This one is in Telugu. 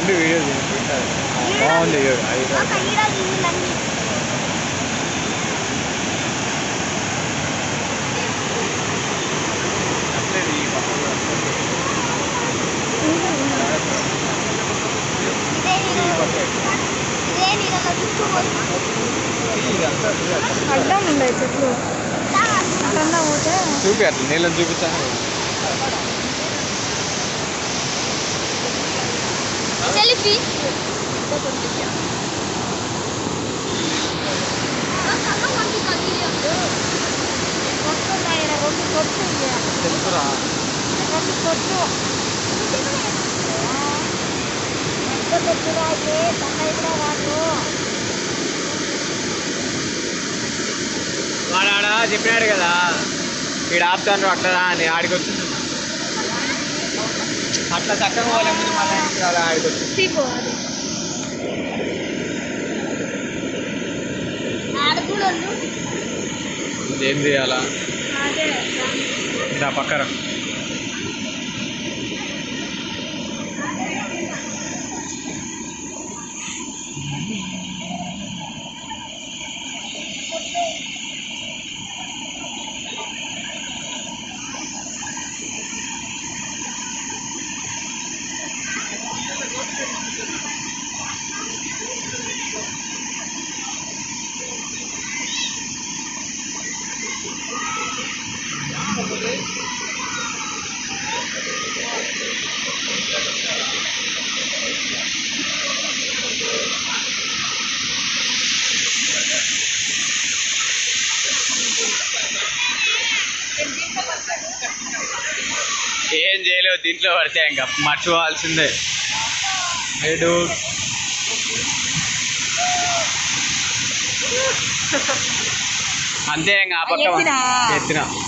ఉండి వీడియో తీసుకుంటారు బాగుంది చూడు అది ఒక హీరో తీసిందండి ఇదే హీరో ఇదే హీరోలో చూసుకోవచ్చు అడ్డం ఉండే చెట్లు అట్లా పోతే చూపి అట్లా నీళ్ళని చూపించాను సెల్ఫీ వస్తున్నాయి రెండు కొట్టు ఇక. తెలుసురా రెండు కొట్టు ఎంత పెద్దగా అయితే తొంభై కూడా రాదు వాడు ఆడ చెప్పినాడు కదా వీడు ఆపుతాను అట్లా అని ఆడికి వచ్చి అట్లా చక్కగా పోలే ముందు మళ్ళీ అలా ఆడికి వచ్చి తీపో అది ఆడకూడదు ఏం చేయాలా అదే ఇంకా పక్కన ఏం చేయలేవు దీంట్లో పడితే ఇంకా మర్చిపోవాల్సిందే ఏడు అంతే ఇంకా ఆ పక్క ఎత్తినా? ఎత్తిన